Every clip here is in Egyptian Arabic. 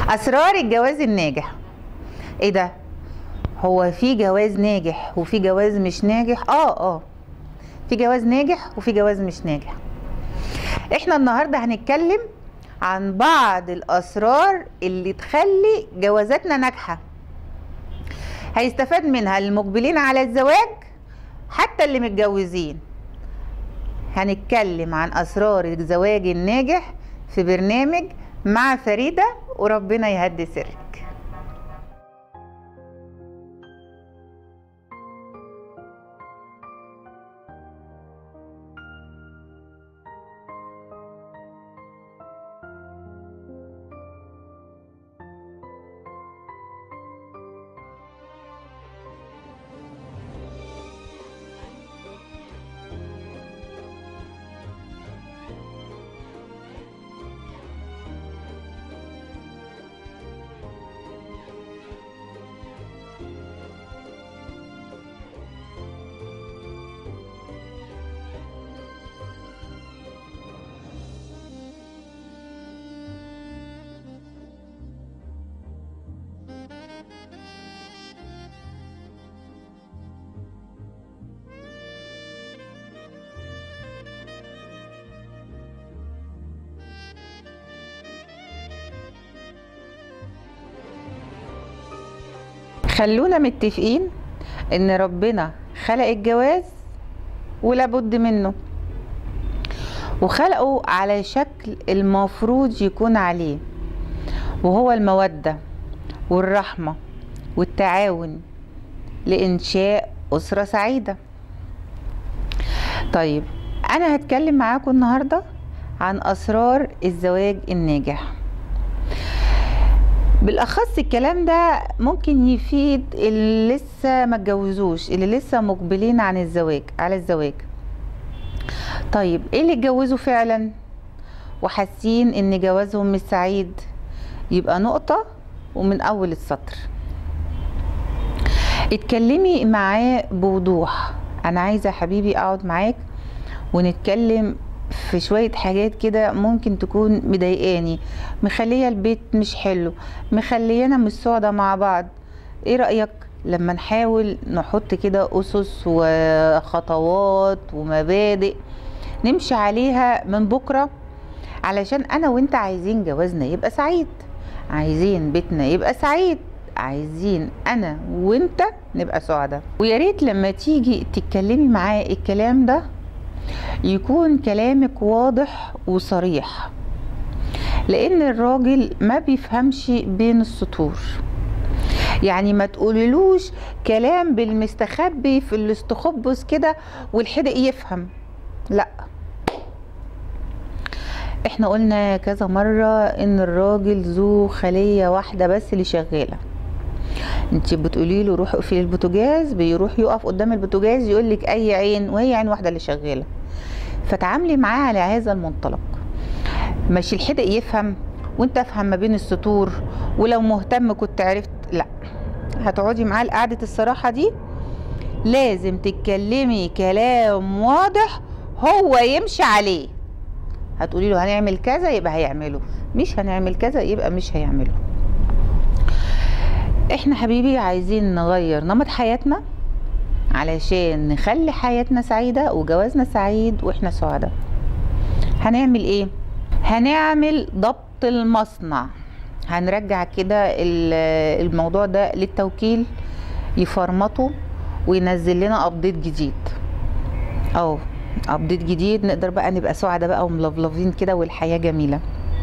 اسرار الجواز الناجح ايه ده هو في جواز ناجح وفي جواز مش ناجح اه اه في جواز ناجح وفي جواز مش ناجح احنا النهارده هنتكلم عن بعض الاسرار اللي تخلي جوازاتنا ناجحه هيستفاد منها المقبلين على الزواج حتى اللي متجوزين هنتكلم عن اسرار الزواج الناجح في برنامج مع فريده وربنا يهدي سرك خلونا متفقين ان ربنا خلق الجواز ولابد منه وخلقه على شكل المفروض يكون عليه وهو المودة والرحمة والتعاون لإنشاء أسرة سعيدة طيب أنا هتكلم معاكم النهاردة عن أسرار الزواج الناجح بالاخص الكلام ده ممكن يفيد اللي لسه ما اتجوزوش اللي لسه مقبلين عن الزواج على الزواج طيب ايه اللي اتجوزوا فعلا وحاسين ان جوازهم مش سعيد يبقى نقطة ومن اول السطر اتكلمي معاه بوضوح انا عايزة حبيبي اقعد معاك ونتكلم في شوية حاجات كده ممكن تكون مضايقاني مخلية البيت مش حلو مخليانا مش سعدة مع بعض ايه رأيك لما نحاول نحط كده أسس وخطوات ومبادئ نمشي عليها من بكرة علشان أنا وانت عايزين جوازنا يبقى سعيد عايزين بيتنا يبقى سعيد عايزين انا وانت نبقى سعداء ويا ريت لما تيجي تتكلمي معاه الكلام ده يكون كلامك واضح وصريح لان الراجل ما بيفهمش بين السطور يعني ما تقوللوش كلام بالمستخبي في الاستخبص كده والحدق يفهم لا احنا قلنا كذا مرة ان الراجل ذو خلية واحدة بس اللي شغالة انت بتقولي له روح اقفل البوتاجاز بيروح يقف قدام البوتاجاز يقول لك اي عين وهي عين واحده اللي شغاله فتعاملي معاه على هذا المنطلق مش الحدق يفهم وانت افهم ما بين السطور ولو مهتم كنت عرفت لا هتقعدي معاه قعده الصراحه دي لازم تتكلمي كلام واضح هو يمشي عليه هتقولي له هنعمل كذا يبقى هيعمله مش هنعمل كذا يبقى مش هيعمله احنا حبيبي عايزين نغير نمط حياتنا علشان نخلي حياتنا سعيدة وجوازنا سعيد واحنا سعداء هنعمل ايه هنعمل ضبط المصنع هنرجع كده الموضوع ده للتوكيل يفرمطه وينزل لنا ابديت جديد اه ابديت جديد نقدر بقى نبقى سعداء بقى وملفلفين كده والحياة جميلة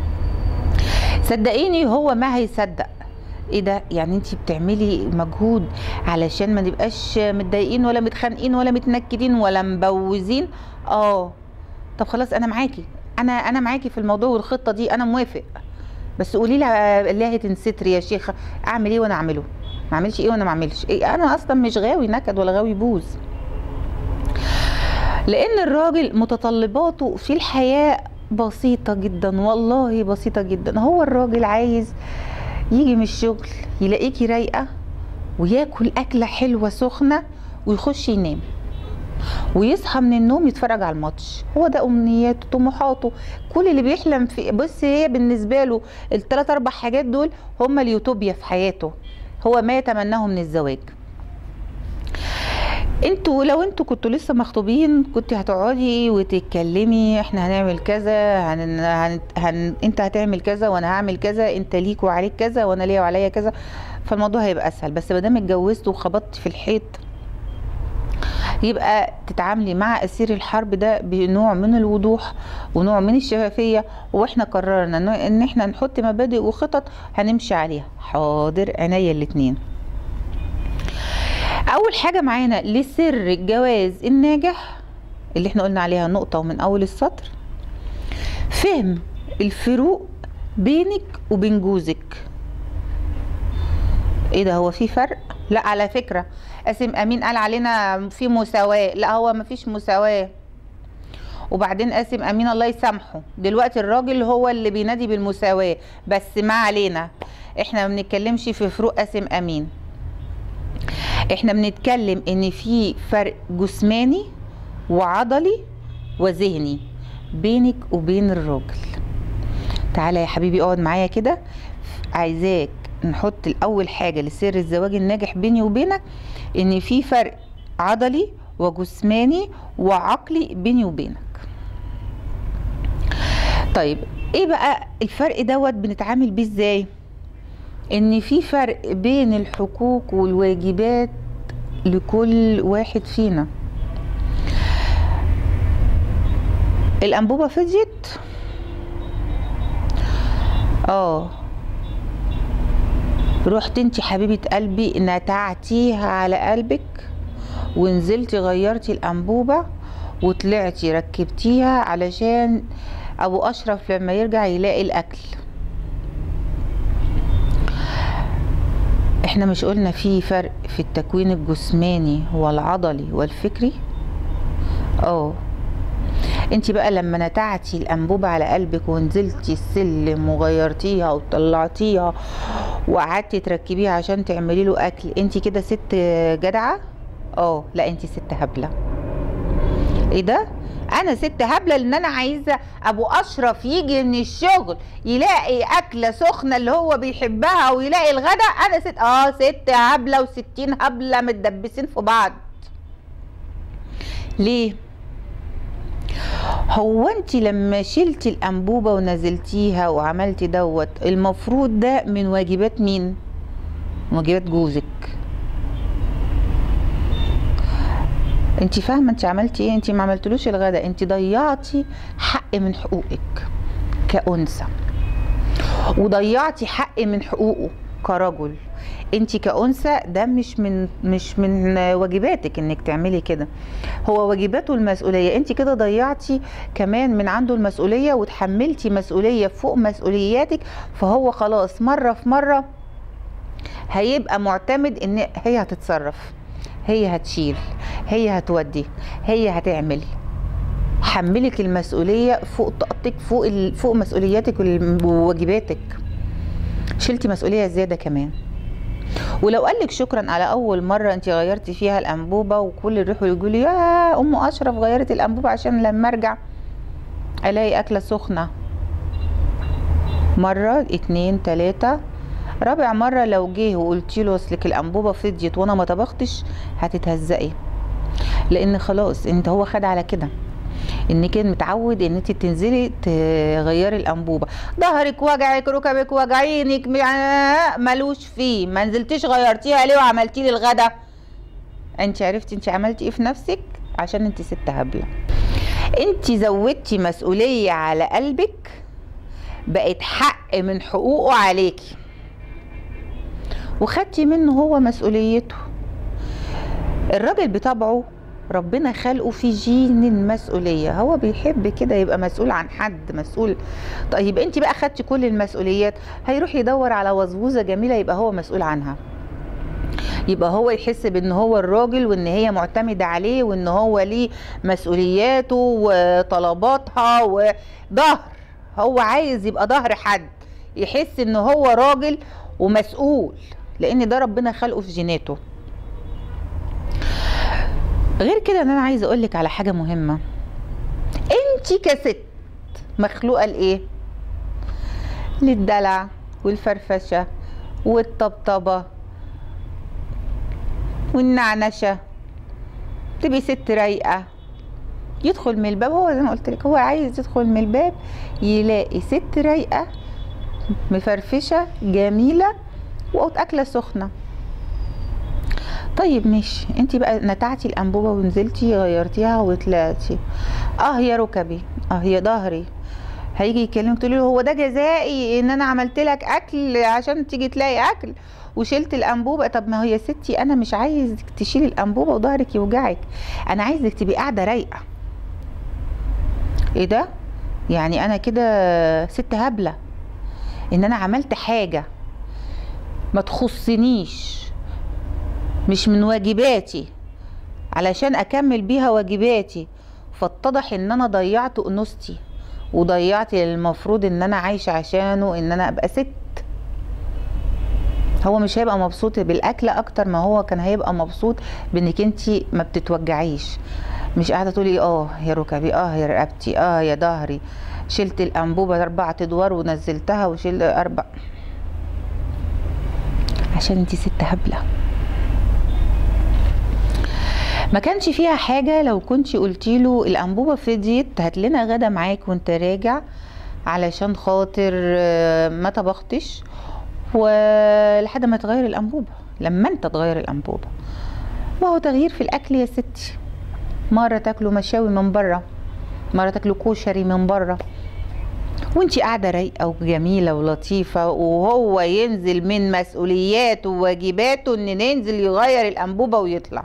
صدقيني هو ما هيصدق ايه ده يعني انت بتعملي مجهود علشان ما نبقاش متضايقين ولا متخانقين ولا متنكدين ولا مبوزين اه طب خلاص انا معاكي انا انا معاكي في الموضوع والخطه دي انا موافق بس قولي لي الله تنستري يا شيخه اعمل ايه وانا اعمله ما اعملش ايه وانا ما اعملش إيه انا اصلا مش غاوي نكد ولا غاوي بوز لان الراجل متطلباته في الحياه بسيطه جدا والله بسيطه جدا هو الراجل عايز يجي من الشغل يلاقيكي رايقه وياكل اكله حلوه سخنه ويخش ينام ويصحى من النوم يتفرج على الماتش هو ده امنياته طموحاته كل اللي بيحلم في بص هي بالنسبه له الثلاث اربع حاجات دول هم اليوتوبيا في حياته هو ما يتمناه من الزواج انتوا لو انتوا كنتوا لسه مخطوبين كنت هتقعدي وتتكلمي احنا هنعمل كذا هن... هن... هن... انت هتعمل كذا وانا هعمل كذا انت ليك وعليك كذا وانا ليا وعليا كذا فالموضوع هيبقى اسهل بس ما دام اتجوزت وخبطت في الحيط يبقى تتعاملي مع اسير الحرب ده بنوع من الوضوح ونوع من الشفافيه واحنا قررنا ان احنا نحط مبادئ وخطط هنمشي عليها حاضر عينيا الاتنين اول حاجه معانا لسر الجواز الناجح اللي احنا قلنا عليها نقطه ومن اول السطر فهم الفروق بينك وبين جوزك ايه ده هو في فرق لا على فكره قاسم امين قال علينا في مساواه لا هو مفيش مساواه وبعدين قاسم امين الله يسامحه دلوقتي الراجل هو اللي بينادي بالمساواه بس ما علينا احنا ما بنتكلمش في فروق قاسم امين احنا بنتكلم ان في فرق جسماني وعضلي وذهني بينك وبين الراجل تعالى يا حبيبي اقعد معايا كده عايزاك نحط الاول حاجه لسر الزواج الناجح بيني وبينك ان في فرق عضلي وجسماني وعقلي بيني وبينك طيب ايه بقى الفرق دوت بنتعامل بيه ازاي ان في فرق بين الحقوق والواجبات لكل واحد فينا الانبوبه فضيت اه رحت انت حبيبه قلبي نتعتيها على قلبك ونزلتي غيرتي الانبوبه وطلعتي ركبتيها علشان ابو اشرف لما يرجع يلاقي الاكل احنا مش قلنا في فرق في التكوين الجسماني والعضلي والفكري اه انت بقى لما نتعتي الانبوبه على قلبك ونزلتي السلم وغيرتيها وطلعتيها وقعدتي تركبيها عشان تعملي له اكل انت كده ست جدعه اه لا انت ست هبله ايه ده انا ست هبله لان انا عايزه ابو اشرف يجي من الشغل يلاقي اكله سخنه اللي هو بيحبها ويلاقي الغدا انا ست اه ست هبله وستين هبله متدبسين في بعض ليه هو انت لما شلتي الانبوبه ونزلتيها وعملتي دوت المفروض ده من واجبات مين واجبات جوزك انت فاهمه انت عملتي ايه انت ما عملتلوش الغدا انت ضيعتي حق من حقوقك كأنثى وضيعتي حق من حقوقه كرجل انت كأنثى ده مش من مش من واجباتك انك تعملي كده هو واجباته المسؤوليه انت كده ضيعتي كمان من عنده المسؤوليه وتحملتي مسؤوليه فوق مسؤولياتك فهو خلاص مره في مره هيبقى معتمد ان هي هتتصرف هي هتشيل هي هتودي هي هتعمل حملك المسؤوليه فوق طاقتك فوق ال... فوق مسؤولياتك وواجباتك شلتي مسؤوليه زياده كمان ولو قال لك شكرا على اول مره انت غيرتي فيها الانبوبه وكل يروحوا يقولوا لي يا ام اشرف غيرت الانبوبه عشان لما ارجع الاقي اكله سخنه مره اتنين تلاته رابع مره لو جه وقلتي له اصلك الانبوبه فضيت وانا ما طبختش هتتهزقي لان خلاص انت هو خد على كده ان كان متعود ان انت تنزلي تغيري الانبوبه ظهرك وجعك ركبك وجعينك ملوش فيه ما نزلتيش غيرتيها ليه وعملتي لي الغدا انت عرفتي انت عملتي ايه في نفسك عشان انت ست هبله انت زودتي مسؤوليه على قلبك بقت حق من حقوقه عليكي وخدتي منه هو مسؤوليته الراجل بطبعه ربنا خلقه في جين المسؤولية هو بيحب كده يبقى مسؤول عن حد مسؤول طيب انت بقى خدتي كل المسؤوليات هيروح يدور على وظوظة جميلة يبقى هو مسؤول عنها يبقى هو يحس بان هو الراجل وان هي معتمدة عليه وان هو ليه مسؤولياته وطلباتها وظهر هو عايز يبقى ظهر حد يحس ان هو راجل ومسؤول لان ده ربنا خلقه في جيناته غير كده ان انا عايزه اقولك على حاجه مهمه انتي كست مخلوقه لايه للدلع والفرفشه والطبطبه والنعنشه تبقي ست رايقه يدخل من الباب هو زي ما قلت لك هو عايز يدخل من الباب يلاقي ست رايقه مفرفشه جميله واكله سخنه طيب ماشي انت بقى نتعتي الانبوبه ونزلتي غيرتيها وطلعتي اه يا ركبي اه يا ظهري هيجي يكلمك تقولي له هو ده جزائي ان انا عملت لك اكل عشان تيجي تلاقي اكل وشلت الانبوبه طب ما هي يا ستي انا مش عايزك تشيلي الانبوبه وظهرك يوجعك انا عايزك تبقي قاعده رايقه ايه ده يعني انا كده ست هبله ان انا عملت حاجه ما تخصنيش مش من واجباتي علشان اكمل بيها واجباتي فاتضح ان انا ضيعت انوثتي وضيعت المفروض ان انا عايشه عشانه ان انا ابقى ست هو مش هيبقى مبسوط بالاكل اكتر ما هو كان هيبقى مبسوط بانك انت ما بتتوجعيش مش قاعده تقولي اه يا ركبي اه يا رقبتي اه يا ظهري شلت الانبوبه اربع ادوار ونزلتها وشلت اربع عشان انت ست هبله ما كانش فيها حاجه لو كنت قلتي له الانبوبه فضيت هات لنا غدا معاك وانت راجع علشان خاطر ما طبختش ولحد ما تغير الانبوبه لما انت تغير الانبوبه وهو تغيير في الاكل يا ستي مره تاكلوا مشاوي من بره مره تاكلوا كشري من بره وانتي قاعده رايقه وجميله ولطيفه وهو ينزل من مسؤولياته وواجباته ان ننزل يغير الانبوبه ويطلع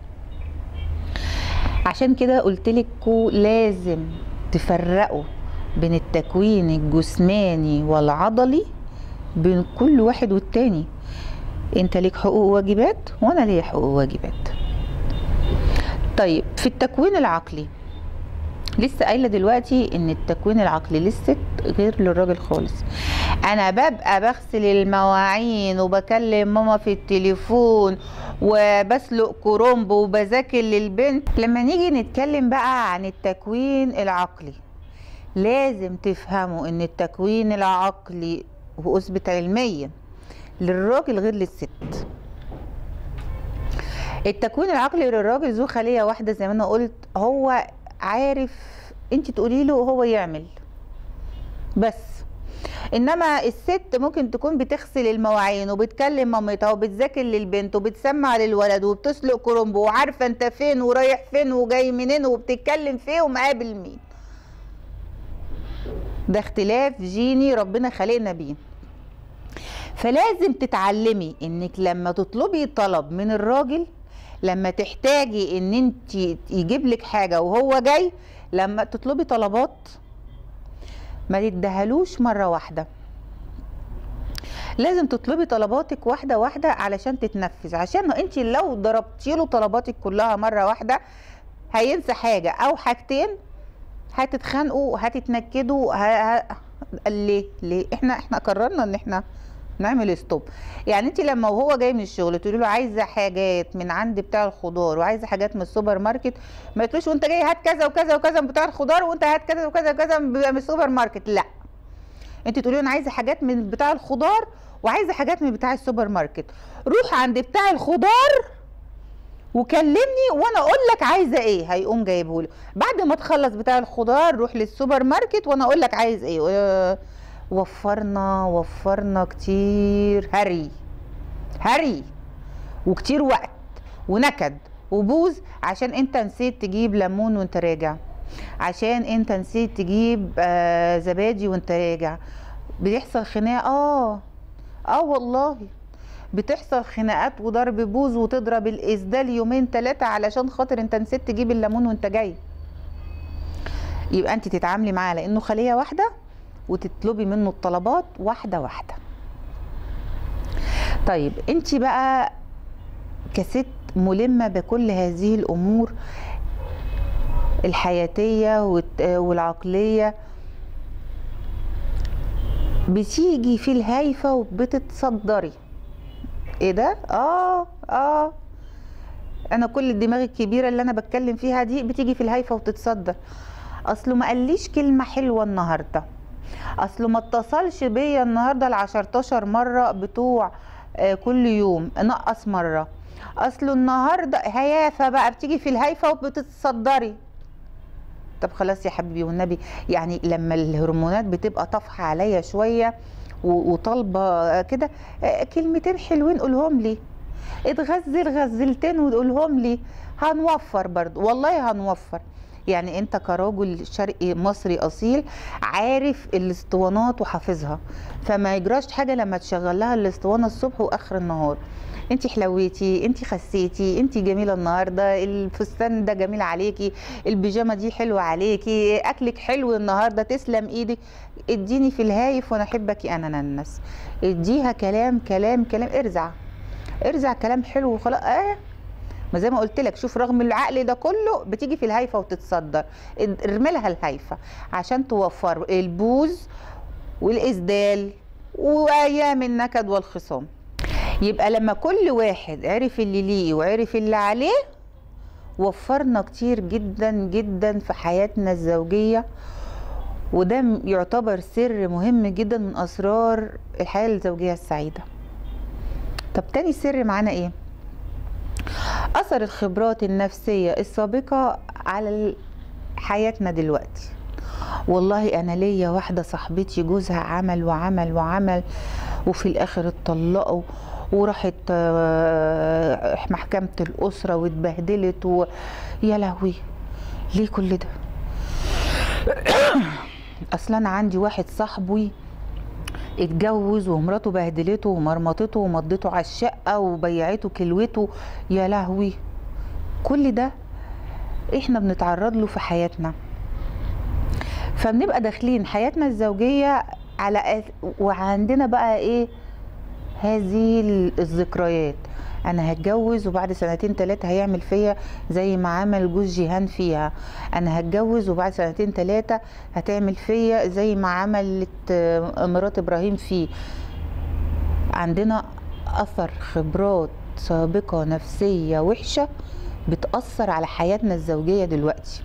عشان كده قلتلكوا لازم تفرقوا بين التكوين الجسماني والعضلي بين كل واحد والتاني انت ليك حقوق وواجبات وانا ليا حقوق وواجبات طيب في التكوين العقلي لسه قايله دلوقتي ان التكوين العقلي للست غير للراجل خالص انا ببقى بغسل المواعين وبكلم ماما في التليفون وبسلق كرومب وبذاكر للبنت لما نيجي نتكلم بقى عن التكوين العقلي لازم تفهموا ان التكوين العقلي واثبت علميا للراجل غير للست التكوين العقلي للراجل ذو خليه واحده زي ما انا قلت هو عارف انت تقولي له وهو يعمل بس انما الست ممكن تكون بتغسل المواعين وبتكلم مامتها وبتذاكر للبنت وبتسمع للولد وبتسلق كرنب وعارفه انت فين ورايح فين وجاي منين وبتتكلم فين ومقابل مين ده اختلاف جيني ربنا خلقنا بيه فلازم تتعلمي انك لما تطلبي طلب من الراجل لما تحتاجي ان انت يجيب لك حاجه وهو جاي لما تطلبي طلبات ما تدهلوش مره واحده لازم تطلبي طلباتك واحده واحده علشان تتنفذ عشان انت لو ضربتي له طلباتك كلها مره واحده هينسى حاجه او حاجتين هتتخانقوا هتتنكدوا ه... ه... ليه ليه احنا احنا قررنا ان احنا نعمل ستوب يعني انت لما وهو جاي من الشغل تقولي له عايزه حاجات من عند بتاع الخضار وعايزه حاجات من السوبر ماركت ما تقوليش وانت جاي هات كذا وكذا وكذا من بتاع الخضار وانت هات كذا وكذا وكذا من السوبر ماركت لا انت تقولي له انا عايزه حاجات من بتاع الخضار وعايزه حاجات من بتاع السوبر ماركت روح عند بتاع الخضار وكلمني وانا اقول لك عايزه ايه هيقوم جايبه له بعد ما تخلص بتاع الخضار روح للسوبر ماركت وانا اقول لك عايز ايه وفرنا وفرنا كتير هري هري وكتير وقت ونكد وبوز عشان انت نسيت تجيب ليمون وانت راجع عشان انت نسيت تجيب آه زبادي وانت راجع بيحصل خناقه اه اه والله بتحصل خناقات وضرب بوز وتضرب الاسدال يومين ثلاثه علشان خاطر انت نسيت تجيب الليمون وانت جاي يبقى انت تتعاملي معاه لانه خليه واحده وتطلبي منه الطلبات واحده واحده طيب انت بقى كست ملمه بكل هذه الامور الحياتيه والعقليه بتيجي في الهايفه وبتتصدري ايه ده اه اه انا كل الدماغ الكبيره اللي انا بتكلم فيها دي بتيجي في الهايفه وتتصدر اصله ما قاليش كلمه حلوه النهارده اصله ما اتصلش بيا النهارده ال 10 مره بتوع آه، كل يوم نقص مره اصله النهارده هيافه بقى بتيجي في الهايفه وبتتصدري طب خلاص يا حبيبي والنبي يعني لما الهرمونات بتبقى طافحه عليا شويه و- وطالبه كده آه، كلمتين حلوين قولهم لي اتغزل غزلتين وتقولهم لي هنوفر برضو والله هنوفر يعني انت كراجل شرقي مصري اصيل عارف الاسطوانات وحافظها فما يجراش حاجه لما تشغل لها الاسطوانه الصبح واخر النهار انت حلويتي انت خسيتي انت جميله النهارده الفستان ده جميل عليكي البيجامه دي حلوه عليكي اكلك حلو النهارده تسلم ايدك اديني في الهايف وانا احبك انا ننس اديها كلام كلام كلام ارزع ارزع كلام حلو وخلاص اه ما زي ما قلت لك شوف رغم العقل ده كله بتيجي في الهايفه وتتصدر اد- ارمي لها الهايفه عشان توفر البوز والاسدال وايام النكد والخصام يبقى لما كل واحد عرف اللي ليه وعرف اللي عليه وفرنا كتير جدا جدا في حياتنا الزوجيه وده م- يعتبر سر مهم جدا من اسرار الحياه الزوجيه السعيده طب تاني سر معانا ايه اثر الخبرات النفسيه السابقه على ال- حياتنا دلوقتي والله انا ليا واحده صاحبتي جوزها عمل وعمل وعمل وفي الاخر اتطلقوا وراحت آه، محكمه الاسره واتبهدلت و... يا لهوي ليه كل ده اصلا انا عندي واحد صاحبي اتجوز ومراته بهدلته ومرمطته ومضته على الشقه وبيعته كلوته يا لهوي كل ده احنا بنتعرض له في حياتنا فبنبقى داخلين حياتنا الزوجيه على أس- وعندنا بقى ايه هذه ال- الذكريات انا هتجوز وبعد سنتين ثلاثه هيعمل فيا زي ما عمل جوز جيهان فيها انا هتجوز وبعد سنتين ثلاثه هتعمل فيا زي ما عملت آه، مرات ابراهيم فيه عندنا اثر خبرات سابقه نفسيه وحشه بتاثر على حياتنا الزوجيه دلوقتي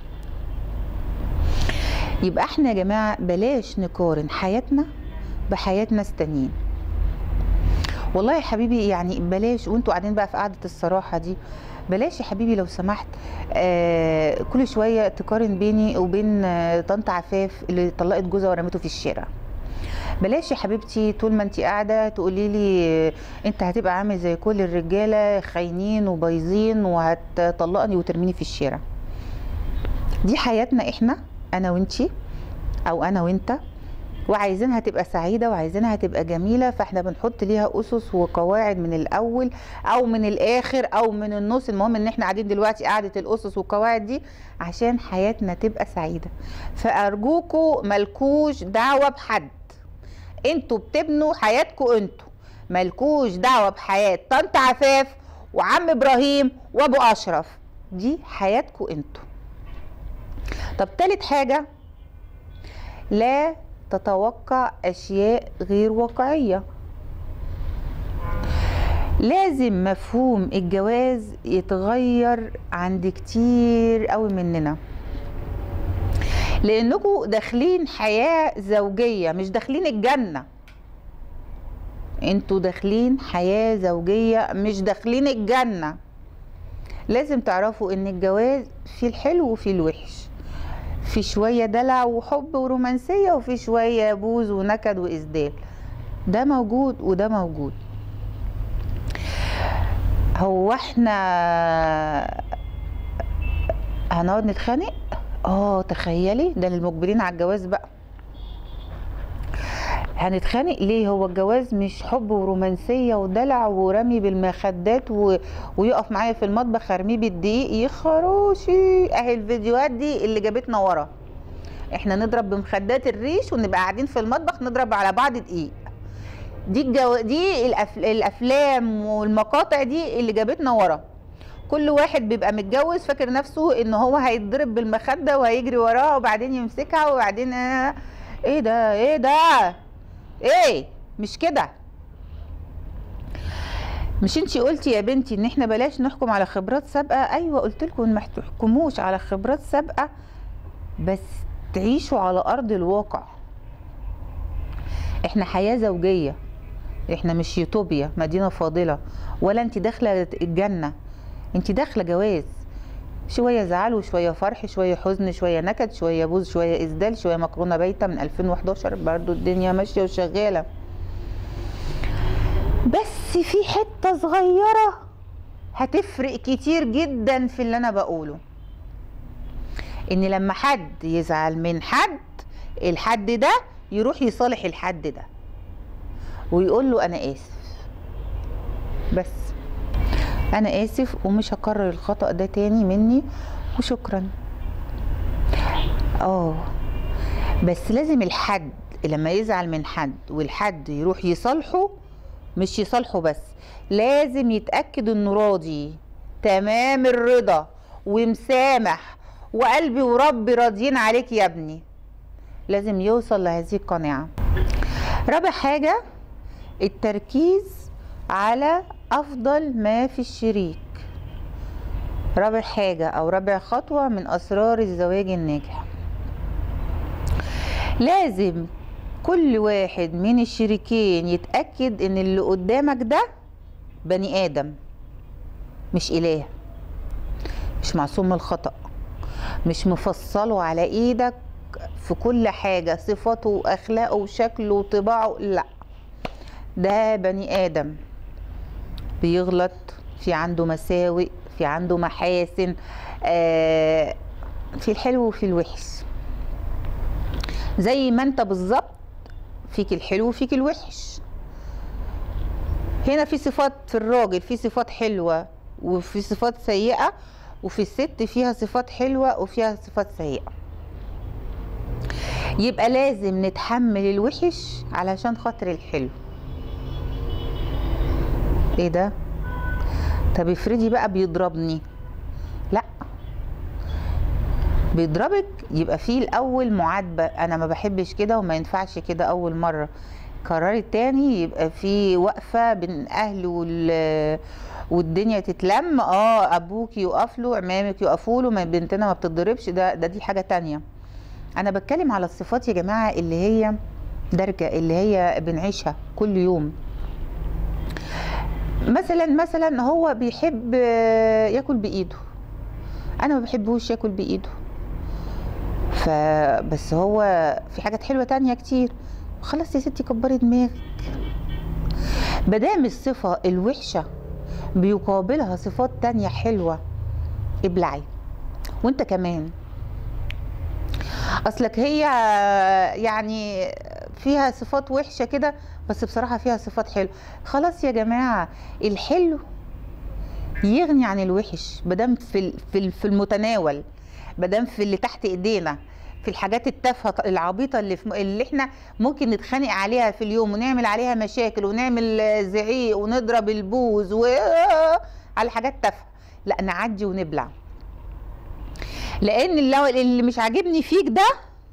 يبقى احنا يا جماعه بلاش نقارن حياتنا بحياه ناس تانيين والله يا حبيبي يعني بلاش وانتوا قاعدين بقى في قعده الصراحه دي بلاش يا حبيبي لو سمحت آه كل شويه تقارن بيني وبين آه طنط عفاف اللي طلقت جوزها ورمته في الشارع بلاش يا حبيبتي طول ما انت قاعده تقولي لي آه، انت هتبقى عامل زي كل الرجاله خاينين وبايظين وهتطلقني وترميني في الشارع دي حياتنا احنا انا وانتي او انا وانت وعايزينها تبقى سعيدة وعايزينها تبقى جميلة فاحنا بنحط ليها أسس وقواعد من الأول أو من الآخر أو من النص المهم إن احنا قاعدين دلوقتي قاعدة الأسس والقواعد دي عشان حياتنا تبقى سعيدة فأرجوكوا ملكوش دعوة بحد انتوا بتبنوا حياتكم انتوا ملكوش دعوة بحياة طنط عفاف وعم إبراهيم وأبو أشرف دي حياتكم انتوا طب تالت حاجة لا تتوقع اشياء غير واقعيه لازم مفهوم الجواز يتغير عند كتير قوي مننا لانكم داخلين حياه زوجيه مش داخلين الجنه انتوا داخلين حياه زوجيه مش داخلين الجنه لازم تعرفوا ان الجواز فيه الحلو وفيه الوحش في شوية دلع وحب ورومانسية وفي شوية بوز ونكد وإسدال ده موجود وده موجود هو احنا هنقعد نتخانق اه تخيلي ده للمقبلين على الجواز بقى هنتخانق ليه هو الجواز مش حب ورومانسية ودلع ورمي بالمخدات و... ويقف معايا في المطبخ ارميه بالدقيق يخروشي اهي الفيديوهات دي اللي جابتنا ورا احنا نضرب بمخدات الريش ونبقى قاعدين في المطبخ نضرب على بعض دقيق دي الجو... دي الأف... الافلام والمقاطع دي اللي جابتنا ورا كل واحد بيبقى متجوز فاكر نفسه ان هو هيتضرب بالمخده وهيجري وراها وبعدين يمسكها وبعدين آه، ايه ده ايه ده ايه مش كده مش انتي قلتي يا بنتي ان احنا بلاش نحكم على خبرات سابقه ايوه قلت لكم ما تحكموش على خبرات سابقه بس تعيشوا على ارض الواقع احنا حياه زوجيه احنا مش يوتوبيا مدينه فاضله ولا انت داخله الجنه انت داخله جواز شويه زعل وشويه فرح شويه حزن شويه نكد شويه بوز شويه اسدال شويه مكرونه بايته من 2011 برضو الدنيا ماشيه وشغاله بس في حته صغيره هتفرق كتير جدا في اللي انا بقوله ان لما حد يزعل من حد الحد ده يروح يصالح الحد ده ويقول له انا اسف بس انا اسف ومش هكرر الخطأ ده تاني مني وشكرا اه بس لازم الحد لما يزعل من حد والحد يروح يصالحه مش يصالحه بس لازم يتأكد انه راضي تمام الرضا ومسامح وقلبي وربي راضيين عليك يا ابني لازم يوصل لهذه القناعة رابع حاجة التركيز على أفضل ما في الشريك رابع حاجة أو رابع خطوة من أسرار الزواج الناجح لازم كل واحد من الشريكين يتأكد إن اللي قدامك ده بني آدم مش إله مش معصوم من الخطأ مش مفصله على إيدك في كل حاجة صفاته وأخلاقه وشكله وطباعه لأ ده بني آدم بيغلط في عنده مساوئ في عنده محاسن آه في الحلو وفي الوحش زي ما انت بالظبط فيك الحلو وفيك الوحش هنا في صفات في الراجل في صفات حلوة وفي صفات سيئة وفي الست فيها صفات حلوة وفيها صفات سيئة يبقى لازم نتحمل الوحش علشان خاطر الحلو ايه ده طب افرضي بقى بيضربني لا بيضربك يبقى فيه الاول معاتبه انا ما بحبش كده وما ينفعش كده اول مره قرار التاني يبقى في وقفه بين اهل وال والدنيا تتلم اه ابوك يقف له عمامك يقفوا له ما بنتنا ما بتضربش ده ده دي حاجه تانية انا بتكلم على الصفات يا جماعه اللي هي درجه اللي هي بنعيشها كل يوم مثلا مثلا هو بيحب ياكل بايده انا ما بحبوش ياكل بايده فبس هو في حاجات حلوه تانية كتير خلاص يا ستي كبري دماغك مادام الصفه الوحشه بيقابلها صفات تانية حلوه ابلعي وانت كمان اصلك هي يعني فيها صفات وحشه كده بس بصراحه فيها صفات حلوه خلاص يا جماعه الحلو يغني عن الوحش مادام في في في المتناول مادام في اللي تحت ايدينا في الحاجات التافهه العبيطه اللي في اللي احنا ممكن نتخانق عليها في اليوم ونعمل عليها مشاكل ونعمل زعيق ونضرب البوز و على حاجات تافهه لا نعدي ونبلع لان لو اللي مش عاجبني فيك ده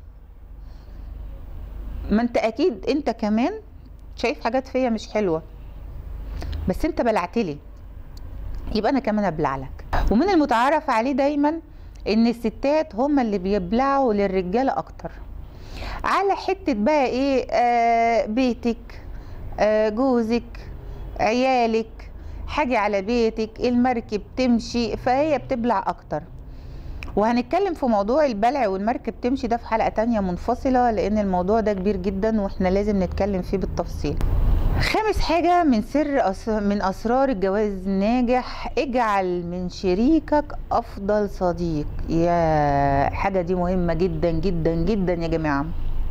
ما انت اكيد انت كمان شايف حاجات فيا مش حلوه بس انت بلعتلي يبقى انا كمان ابلع لك ومن المتعارف عليه دايما ان الستات هم اللي بيبلعوا للرجاله اكتر على حته بقى ايه آه بيتك آه جوزك عيالك حاجه على بيتك المركب تمشي فهي بتبلع اكتر وهنتكلم في موضوع البلع والمركب تمشي ده في حلقة تانية منفصلة لأن الموضوع ده كبير جدا واحنا لازم نتكلم فيه بالتفصيل خامس حاجة من سر أس... من أسرار الجواز الناجح اجعل من شريكك أفضل صديق يا حاجة دي مهمة جدا جدا جدا يا جماعة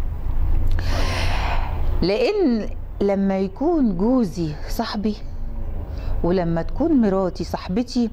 لأن لما يكون جوزي صاحبي ولما تكون مراتي صاحبتي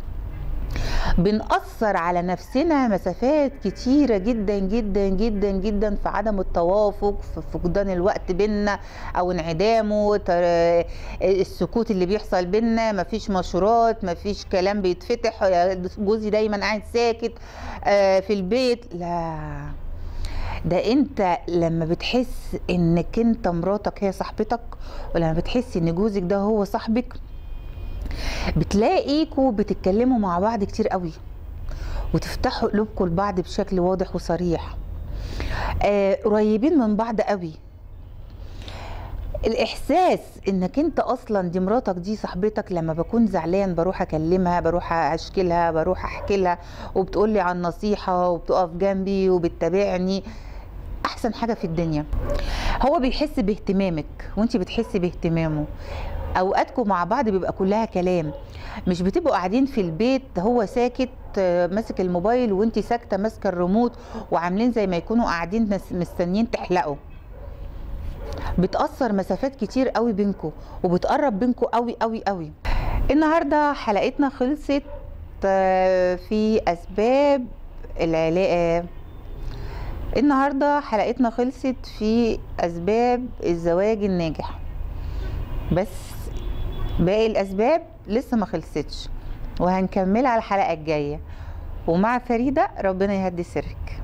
بنأثر على نفسنا مسافات كتيرة جدا جدا جدا جدا في عدم التوافق في فقدان الوقت بينا او انعدامه السكوت اللي بيحصل بينا مفيش مشورات مفيش كلام بيتفتح جوزي دايما قاعد ساكت في البيت لا ده انت لما بتحس انك انت مراتك هي صاحبتك ولما بتحس ان جوزك ده هو صاحبك بتلاقيكوا بتتكلموا مع بعض كتير قوي وتفتحوا قلوبكم لبعض بشكل واضح وصريح آه قريبين من بعض قوي الاحساس انك انت اصلا دي مراتك دي صاحبتك لما بكون زعلان بروح اكلمها بروح اشكي لها بروح احكي لها وبتقول لي عن نصيحه وبتقف جنبي وبتتابعني احسن حاجه في الدنيا هو بيحس باهتمامك وانت بتحسي باهتمامه اوقاتكم مع بعض بيبقى كلها كلام مش بتبقوا قاعدين في البيت هو ساكت آه، ماسك الموبايل وانت ساكته ماسكه الريموت وعاملين زي ما يكونوا قاعدين مس- مستنيين تحلقوا بتأثر مسافات كتير قوي بينكم وبتقرب بينكم قوي قوي قوي النهارده حلقتنا خلصت آه، في اسباب العلاقه النهارده حلقتنا خلصت في اسباب الزواج الناجح بس باقي الاسباب لسه ما خلصتش وهنكملها على الحلقه الجايه ومع فريده ربنا يهدي سرك